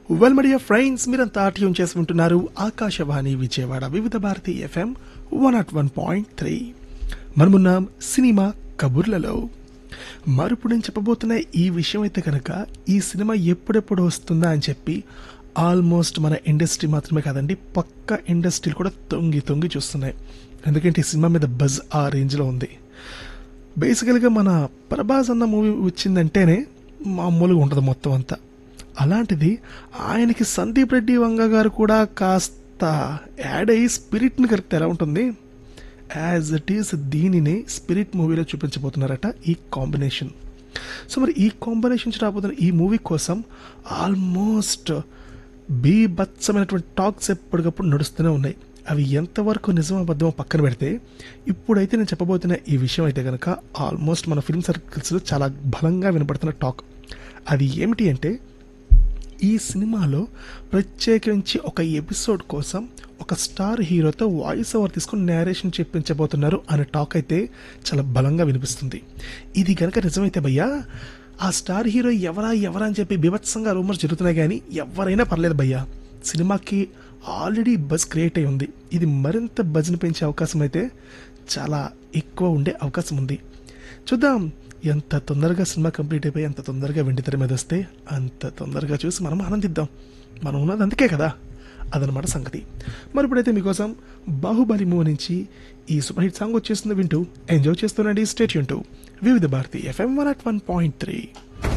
well మడియా friends మీరంతా tune చేసి ఉంటున్నారు Akashvani Vijayawada Vividh Bharati FM one naught one point three మనమున్నాం సినిమా కబుర్లలో మరిప్పుడు నేను చెప్పబోతున్న ఈ విషయం అయితే కనుక ఈ సినిమా ఎప్పుడెప్పుడు వస్తుందా అని చెప్పి ఆల్మోస్ట్ మన ఇండస్ట్రీ మాత్రమే కాదండి పక్క ఇండస్ట్రీలు కూడా తొంగి తొంగి చూస్తున్నాయి ఎందుకంటే ఈ సినిమా మీద బజ్ ఆ రేంజ్లో ఉంది బేసికల్గా మన ప్రభాస్ అన్న మూవీ వచ్చిందంటేనే మామూలుగా ఉంటుంది మొత్తం అంతా అలాంటిది ఆయనకి సందీప్ రెడ్డి వంగ గారు కూడా కాస్త యాడ్ అయ్యి స్పిరిట్ని కలిపితే ఎలా ఉంటుంది యాజ్ ఇట్ ఈస్ దీనిని స్పిరిట్ మూవీలో చూపించబోతున్నారట ఈ కాంబినేషన్ సో మరి ఈ కాంబినేషన్ రాబోతున్న ఈ మూవీ కోసం ఆల్మోస్ట్ బీభత్సమైనటువంటి టాక్స్ ఎప్పటికప్పుడు నడుస్తూనే ఉన్నాయి అవి ఎంతవరకు నిజం అబద్ధమో పక్కన పెడితే ఇప్పుడైతే నేను చెప్పబోతున్న ఈ విషయం అయితే కనుక ఆల్మోస్ట్ మన ఫిల్మ్ సర్కిల్స్లో చాలా బలంగా వినపడుతున్న టాక్ అది ఏమిటి అంటే ఈ సినిమాలో ప్రత్యేకించి ఒక ఎపిసోడ్ కోసం ఒక స్టార్ హీరోతో వాయిస్ ఓవర్ తీసుకుని నేరేషన్ చెప్పించబోతున్నారు అనే టాక్ అయితే చాలా బలంగా వినిపిస్తుంది ఇది కనుక నిజమైతే భయ్యా ఆ స్టార్ హీరో ఎవరా ఎవరా అని చెప్పి బీభత్సంగా రూమర్స్ జరుగుతున్నాయి కానీ ఎవరైనా పర్లేదు భయ్యా సినిమాకి ఆల్రెడీ బజ్ క్రియేట్ అయి ఉంది ఇది మరింత బజ్ని పెంచే అవకాశం అయితే చాలా ఎక్కువ ఉండే అవకాశం ఉంది చూద్దాం ఎంత తొందరగా సినిమా కంప్లీట్ అయిపోయి ఎంత తొందరగా వెండి తెర మీద వస్తే అంత తొందరగా చూసి మనం ఆనందిద్దాం మనం ఉన్నది అందుకే కదా అదనమాట సంగతి మరి ఇప్పుడైతే మీకోసం బాహుబలి మూవ్ నుంచి ఈ సూపర్ హిట్ సాంగ్ వచ్చేస్తుంది వింటూ ఎంజాయ్ చేస్తుండండి స్టేట్ యూన్ Vividh Bharati FM one at one point three